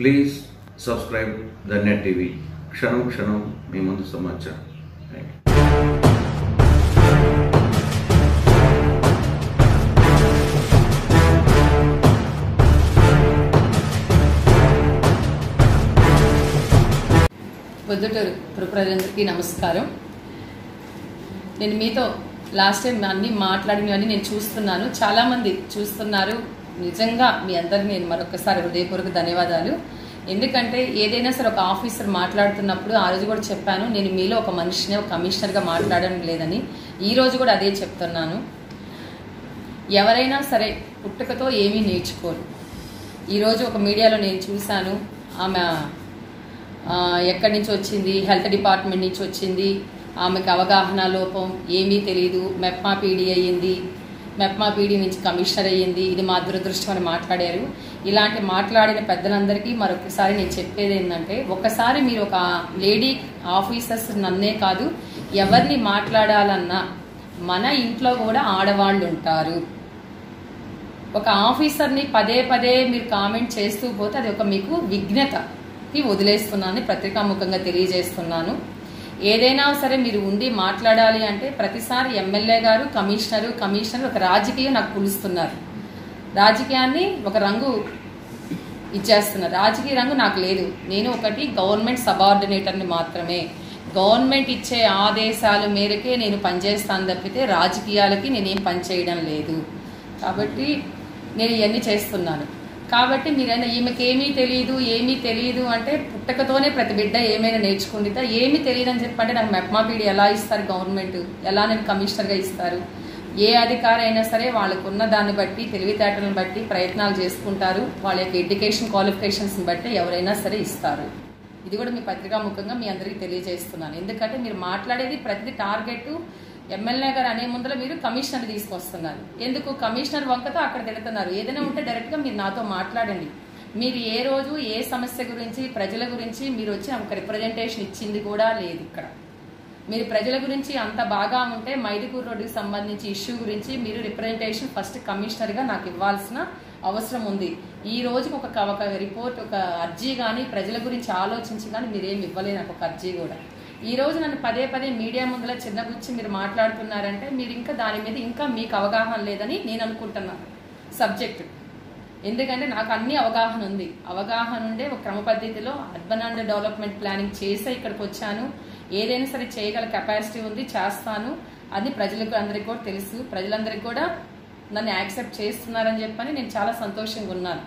please subscribe the Net TV క్షణం క్షణం మీ ముందు సమాచారం థ్యాంక్ యూ పొద్దుటూరు ప్రజలందరికీ నమస్కారం నేను మీతో లాస్ట్ టైం అన్ని మాట్లాడినవన్నీ నేను చూస్తున్నాను చాలామంది చూస్తున్నారు నిజంగా మీ అందరికి నేను మరొకసారి హృదయపూర్వక ధన్యవాదాలు ఎందుకంటే ఏదైనా సరే ఒక ఆఫీసర్ మాట్లాడుతున్నప్పుడు ఆ రోజు కూడా చెప్పాను నేను మీలో ఒక మనిషిని ఒక కమిషనర్గా మాట్లాడడం లేదని ఈ రోజు కూడా అదే చెప్తున్నాను ఎవరైనా సరే పుట్టుకతో ఏమీ నేర్చుకోరు ఈరోజు ఒక మీడియాలో నేను చూశాను ఆమె ఆ, ఎక్కడి నుంచి వచ్చింది హెల్త్ డిపార్ట్మెంట్ నుంచి వచ్చింది ఆమెకు అవగాహన లోపం ఏమీ తెలియదు మెప్మా పీడీ అయ్యింది మెప్మా పీడీ నుంచి కమిషనర్ అయ్యింది ఇది మా దురదృష్టం అని మాట్లాడారు ఇలాంటి మాట్లాడిన పెద్దలందరికీ మరొకసారి నేను చెప్పేది ఏంటంటే ఒకసారి మీరు ఒక లేడీ ఆఫీసర్స్ నన్నే కాదు ఎవరిని మాట్లాడాలన్నా మన ఇంట్లో కూడా ఆడవాళ్ళు ఉంటారు ఒక ఆఫీసర్ని పదే పదే మీరు కామెంట్ చేస్తూ పోతే అది ఒక మీకు విఘ్నతకి వదిలేస్తున్నాను పత్రికాముఖంగా తెలియజేస్తున్నాను ఏదైనా సరే మీరు ఉండి మాట్లాడాలి అంటే ప్రతిసారి ఎమ్మెల్యే గారు కమిషనరు కమిషనర్ ఒక రాజకీయం నాకు పులుస్తున్నారు రాజకీయాన్ని ఒక రంగు ఇచ్చేస్తున్నారు రాజకీయ రంగు నాకు లేదు నేను ఒకటి గవర్నమెంట్ సబార్డినేటర్ని మాత్రమే గవర్నమెంట్ ఇచ్చే ఆదేశాల మేరకే నేను పనిచేస్తాను తప్పితే రాజకీయాలకి నేనేం పనిచేయడం లేదు కాబట్టి నేను ఇవన్నీ చేస్తున్నాను కాబట్టి మీరైనా ఈమెకి ఏమీ తెలియదు ఏమీ తెలియదు అంటే పుట్టకతోనే ప్రతి బిడ్డ ఏమైనా నేర్చుకుంటుందా ఏమీ తెలియదు అని చెప్పంటే నాకు మెప్మా పీడి ఎలా ఇస్తారు గవర్నమెంట్ ఎలా నేను కమిషనర్గా ఇస్తారు ఏ అధికారి అయినా సరే వాళ్ళకున్న దాన్ని బట్టి తెలివితేటలను బట్టి ప్రయత్నాలు చేసుకుంటారు వాళ్ళ యొక్క ఎడ్యుకేషన్ క్వాలిఫికేషన్స్ని బట్టి ఎవరైనా సరే ఇస్తారు ఇది కూడా మీ పత్రికా ముఖంగా మీ అందరికీ తెలియజేస్తున్నాను ఎందుకంటే మీరు మాట్లాడేది ప్రతి టార్గెట్ ఎమ్మెల్యే గారు అనే ముందర మీరు కమిషనర్ తీసుకొస్తున్నారు ఎందుకు కమిషనర్ వంకతో అక్కడ తిడుతున్నారు ఏదైనా ఉంటే డైరెక్ట్గా మీరు నాతో మాట్లాడండి మీరు ఏ రోజు ఏ సమస్య గురించి ప్రజల గురించి మీరు వచ్చి ఒక రిప్రజెంటేషన్ ఇచ్చింది కూడా లేదు ఇక్కడ మీరు ప్రజల గురించి అంత బాగా ఉంటే మైదుకూరు రోడ్డుకి సంబంధించి ఇష్యూ గురించి మీరు రిప్రజెంటేషన్ ఫస్ట్ కమిషనర్గా నాకు ఇవ్వాల్సిన అవసరం ఉంది ఈ రోజు ఒక క- ఒక రిపోర్ట్ ఒక అర్జీ కానీ ప్రజల గురించి ఆలోచించి కానీ మీరేం ఇవ్వలేదు నాకు ఒక అర్జీ కూడా ఈ రోజు నన్ను పదే పదే మీడియా ముందర చిన్నగుచ్చి మీరు మాట్లాడుతున్నారంటే మీరు ఇంకా దాని మీద ఇంకా మీకు అవగాహన లేదని నేను అనుకుంటున్నాను సబ్జెక్ట్ ఎందుకంటే నాకు అన్ని అవగాహన ఉంది అవగాహన ఉండే ఒక క్రమ పద్ధతిలో అర్బన్ అండ్ డెవలప్మెంట్ ప్లానింగ్ చేసే ఇక్కడికి వచ్చాను ఏదైనా సరే చేయగల కెపాసిటీ ఉంది చేస్తాను అది ప్రజలకు అందరికీ కూడా తెలుసు ప్రజలందరికీ కూడా నన్ను యాక్సెప్ట్ చేస్తున్నారని చెప్పని నేను చాలా సంతోషంగా ఉన్నాను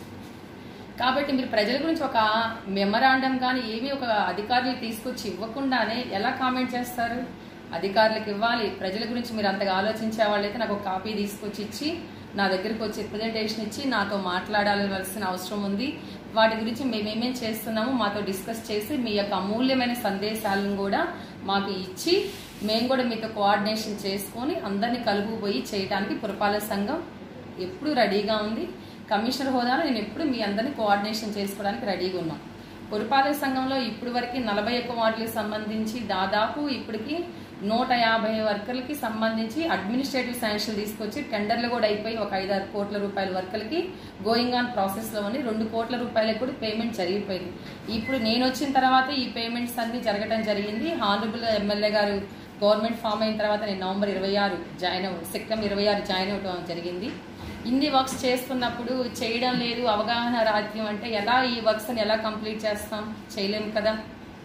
కాబట్టి మీరు ప్రజల గురించి ఒక మెమరాండం కానీ ఏమీ ఒక అధికారులు తీసుకొచ్చి ఇవ్వకుండానే ఎలా కామెంట్ చేస్తారు అధికారులకు ఇవ్వాలి ప్రజల గురించి మీరు అంతగా ఆలోచించే వాళ్ళైతే నాకు ఒక కాపీ తీసుకొచ్చి ఇచ్చి నా దగ్గరికి వచ్చి రిప్రజెంటేషన్ ఇచ్చి నాతో మాట్లాడాల్సిన అవసరం ఉంది వాటి గురించి మేమేమేం చేస్తున్నామో మాతో డిస్కస్ చేసి మీ యొక్క అమూల్యమైన సందేశాలను కూడా మాకు ఇచ్చి మేము కూడా మీతో కోఆర్డినేషన్ చేసుకొని అందరినీ కలుపుపోయి చేయడానికి పురపాలక సంఘం ఎప్పుడు రెడీగా ఉంది కమిషనర్ హోదాలో నేను ఎప్పుడు మీ అందరినీ కోఆర్డినేషన్ చేసుకోవడానికి రెడీగా ఉన్నాను పురపాలక సంఘంలో ఇప్పుడు వరకు నలభై ఒక్క వార్డులకు సంబంధించి దాదాపు ఇప్పటికి నూట యాభై వర్కర్లకి సంబంధించి అడ్మినిస్ట్రేటివ్ శాంక్షన్ తీసుకొచ్చి టెండర్లు కూడా అయిపోయి ఒక ఐదారు కోట్ల రూపాయల వర్కర్లకి గోయింగ్ ఆన్ ప్రాసెస్లో ఉంది రెండు కోట్ల రూపాయలకు కూడా పేమెంట్ జరిగిపోయింది ఇప్పుడు నేను వచ్చిన తర్వాత ఈ పేమెంట్స్ అన్ని జరగడం జరిగింది హానరబుల్ ఎమ్మెల్యే గారు గవర్నమెంట్ ఫామ్ అయిన తర్వాత నేను నవంబర్ ఇరవై ఆరు జాయిన్ అవ్వ సెప్టెంబర్ ఇరవై ఆరు జాయిన్ అవ్వడం జరిగింది ఇన్ని వర్క్స్ చేస్తున్నప్పుడు చేయడం లేదు అవగాహన రాజ్యం అంటే ఎలా ఈ వర్క్స్ ఎలా కంప్లీట్ చేస్తాం చేయలేము కదా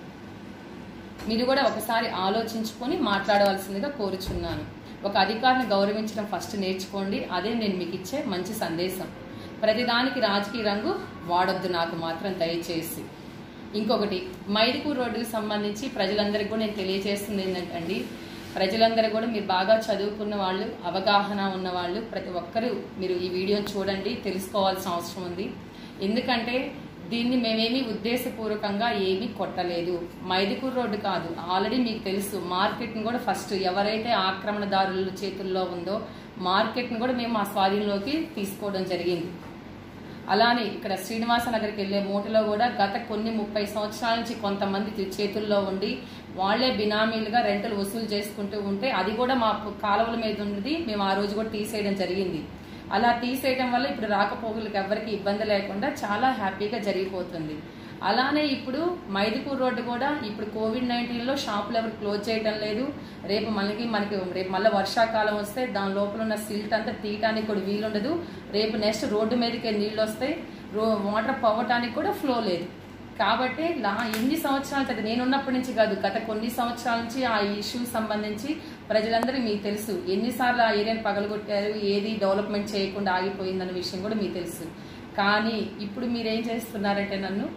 మీరు కూడా ఒకసారి ఆలోచించుకొని మాట్లాడవలసిందిగా కోరుచున్నాను ఒక అధికారిని గౌరవించడం ఫస్ట్ నేర్చుకోండి అదే నేను మీకు ఇచ్చే మంచి సందేశం ప్రతిదానికి రాజకీయ రంగు వాడొద్దు నాకు మాత్రం దయచేసి ఇంకొకటి మైదుకూరు రోడ్డుకి సంబంధించి ప్రజలందరికీ కూడా నేను తెలియజేస్తుంది ఏంటంటే ప్రజలందరూ కూడా మీరు బాగా చదువుకున్న వాళ్ళు అవగాహన ఉన్న వాళ్ళు ప్రతి ఒక్కరూ మీరు ఈ వీడియోని చూడండి తెలుసుకోవాల్సిన అవసరం ఉంది ఎందుకంటే దీన్ని మేమేమీ ఉద్దేశపూర్వకంగా ఏమీ కొట్టలేదు మైదుకూరు రోడ్డు కాదు ఆల్రెడీ మీకు తెలుసు మార్కెట్ని కూడా ఫస్ట్ ఎవరైతే ఆక్రమణదారుల చేతుల్లో ఉందో మార్కెట్ని కూడా మేము మా స్వాధీనంలోకి తీసుకోవడం జరిగింది అలానే ఇక్కడ శ్రీనివాస నగర్కి వెళ్ళే మూటలో కూడా గత కొన్ని ముప్పై సంవత్సరాల నుంచి కొంతమంది చే- చేతుల్లో ఉండి వాళ్లే బినామీలుగా రెంటలు వసూలు చేసుకుంటూ ఉంటే అది కూడా మా పు- కాలువల మీద ఉన్నది మేము ఆ రోజు కూడా తీసేయడం జరిగింది అలా తీసేయడం వల్ల ఇప్పుడు రాకపోకలకు ఎవరికి ఇబ్బంది లేకుండా చాలా హ్యాపీగా జరిగిపోతుంది అలానే ఇప్పుడు మైదుకూరు రోడ్డు కూడా ఇప్పుడు కోవిడ్ నైన్టీన్ లో షాపులు ఎవరు క్లోజ్ చేయడం లేదు రేపు మనకి మనకి రేపు మళ్ళీ వర్షాకాలం వస్తే దాని లోపల ఉన్న సిల్ట్ అంతా తీయటానికి కూడా వీలుండదు రేపు నెక్స్ట్ రోడ్డు మీదకి నీళ్ళు వస్తాయి రో వాటర్ పోవటానికి కూడా ఫ్లో లేదు కాబట్టి లా ఎన్ని సంవత్సరాల తర్వాత నేనున్నప్పటి నుంచి కాదు గత కొన్ని సంవత్సరాల నుంచి ఆ ఇష్యూ సంబంధించి ప్రజలందరూ మీకు తెలుసు ఎన్నిసార్లు ఆ ఏరియాని పగలగొట్టారు ఏది డెవలప్మెంట్ చేయకుండా ఆగిపోయిందన్న విషయం కూడా మీకు తెలుసు కానీ ఇప్పుడు మీరేం చేస్తున్నారంటే నన్ను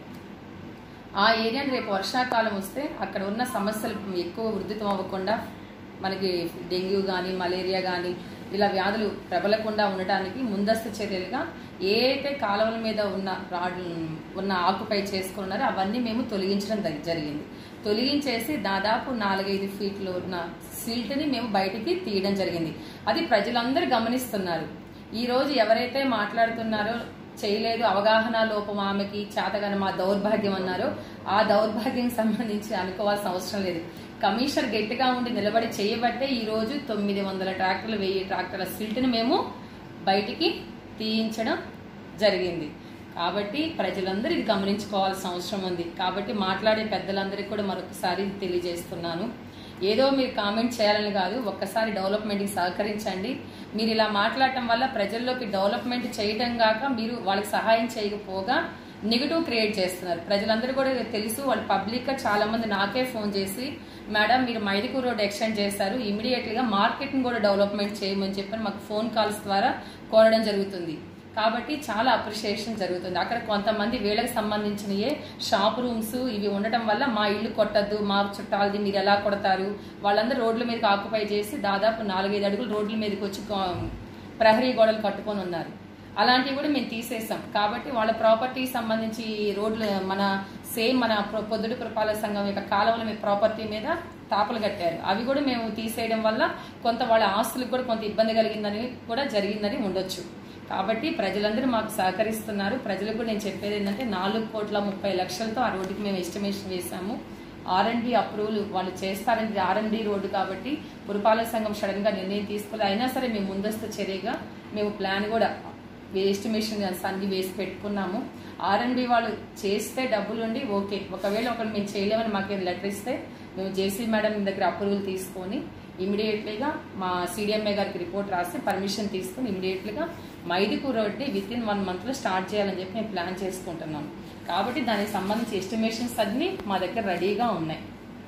ఆ ఏరియాని రేపు వర్షాకాలం వస్తే అక్కడ ఉన్న సమస్యలు ఎక్కువ వృద్ధితం అవ్వకుండా మనకి డెంగ్యూ కానీ మలేరియా కానీ ఇలా వ్యాధులు ప్రబలకుండా ఉండటానికి ముందస్తు చర్యలుగా ఏ అయితే కాలువల మీద ఉన్న రాడ్లు ఉన్న ఆకుపై చేసుకున్నారో అవన్నీ మేము తొలగించడం జరి- జరిగింది తొలగించేసి దాదాపు నాలుగైదు ఫీట్లు ఉన్న సిల్ట్ని మేము బయటికి తీయడం జరిగింది అది ప్రజలందరూ గమనిస్తున్నారు ఈ రోజు ఎవరైతే మాట్లాడుతున్నారో చేయలేదు అవగాహన లోపం ఆమెకి చేతగాని మా దౌర్భాగ్యం అన్నారో ఆ దౌర్భాగ్యం సంబంధించి అనుకోవాల్సిన అవసరం లేదు కమిషనర్ గట్టిగా ఉండి నిలబడి చేయబట్టే ఈ రోజు తొమ్మిది వందల ట్రాక్టర్లు వెయ్యి ట్రాక్టర్ల సిల్ట్ని మేము బయటికి తీయించడం జరిగింది కాబట్టి ప్రజలందరూ ఇది గమనించుకోవాల్సిన అవసరం ఉంది కాబట్టి మాట్లాడే పెద్దలందరికీ కూడా మరొకసారి తెలియజేస్తున్నాను ఏదో మీరు కామెంట్ చేయాలని కాదు ఒక్కసారి డెవలప్మెంట్కి సహకరించండి మీరు ఇలా మాట్లాడటం వల్ల ప్రజల్లోకి డెవలప్మెంట్ చేయటం కాక మీరు వాళ్ళకి సహాయం చేయకపోగా నెగిటివ్ క్రియేట్ చేస్తున్నారు ప్రజలందరూ కూడా తెలుసు వాళ్ళు పబ్లిక్ గా చాలా మంది నాకే ఫోన్ చేసి మేడం మీరు మైదుకూరు రోడ్ ఎక్స్టెండ్ చేశారు ఇమీడియట్ గా మార్కెట్ ని కూడా డెవలప్మెంట్ చేయమని చెప్పి మాకు ఫోన్ కాల్స్ ద్వారా కోరడం జరుగుతుంది కాబట్టి చాలా అప్రిషియేషన్ జరుగుతుంది అక్కడ కొంతమంది వీళ్ళకి సంబంధించినయే షాప్ రూమ్స్ ఇవి ఉండటం వల్ల మా ఇల్లు కొట్టద్దు మా చుట్టాలది మీరు ఎలా కొడతారు వాళ్ళందరూ రోడ్ల మీదకి ఆక్యుపై చేసి దాదాపు నాలుగైదు అడుగులు రోడ్ల మీదకి వచ్చి కొ- ప్రహరీ గోడలు కట్టుకొని ఉన్నారు అలాంటివి కూడా మేము తీసేసాం కాబట్టి వాళ్ళ ప్రాపర్టీ సంబంధించి రోడ్లు మన సేమ్ మన ప్రొ- పొద్దుడు పురపాలక సంఘం యొక్క కాలువల మీద ప్రాపర్టీ మీద తాపలు కట్టారు అవి కూడా మేము తీసేయడం వల్ల కొంత వాళ్ళ ఆస్తులకు కూడా కొంత ఇబ్బంది కలిగిందని కూడా జరిగిందని ఉండొచ్చు కాబట్టి ప్రజలందరూ మాకు సహకరిస్తున్నారు ప్రజలకు కూడా నేను చెప్పేది ఏంటంటే నాలుగు కోట్ల ముప్పై లక్షలతో ఆ రోడ్డుకి మేము ఎస్టిమేషన్ వేసాము ఆర్ఎండ్బి అప్రూవల్ వాళ్ళు చేస్తారని ఆర్ఎండ్బి రోడ్డు కాబట్టి పురపాలక సంఘం సడన్ గా నిర్ణయం తీసుకోవాలి అయినా సరే మేము ముందస్తు చర్యగా మేము ప్లాన్ కూడా ఎస్టిమేషన్ అన్ని వేసి పెట్టుకున్నాము ఆర్ఎండ్బి వాళ్ళు చేస్తే డబ్బులు ఉండి ఓకే ఒకవేళ ఒకరు మేము చేయలేమని మాకు లెటర్ ఇస్తే మేము జేసీ మేడం దగ్గర అప్రూవల్ తీసుకొని ఇమీడియట్లీగా మా సిడిఎంఏ గారికి రిపోర్ట్ రాసి పర్మిషన్ తీసుకుని ఇమీడియట్లీగా మైదుకూరు రోడ్ని విత్ ఇన్ వన్ మంత్లో స్టార్ట్ చేయాలని చెప్పి మేము ప్లాన్ చేసుకుంటున్నాం కాబట్టి దానికి సంబంధించి ఎస్టిమేషన్స్ అన్ని మా దగ్గర రెడీగా ఉన్నాయి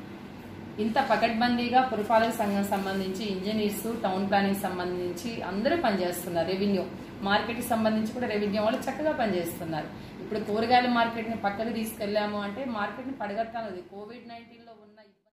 ఇంత పకడ్బందీగా పురపాలక సంఘం సంబంధించి ఇంజనీర్స్ టౌన్ ప్లానింగ్ సంబంధించి అందరూ పనిచేస్తున్నారు రెవెన్యూ మార్కెట్కి సంబంధించి కూడా రెవెన్యూ వాళ్ళు చక్కగా పనిచేస్తున్నారు ఇప్పుడు కూరగాయల మార్కెట్ని పక్కకు తీసుకెళ్లాము అంటే మార్కెట్ని పడగట్టాలి కోవిడ్ నైన్టీన్లో ఉన్న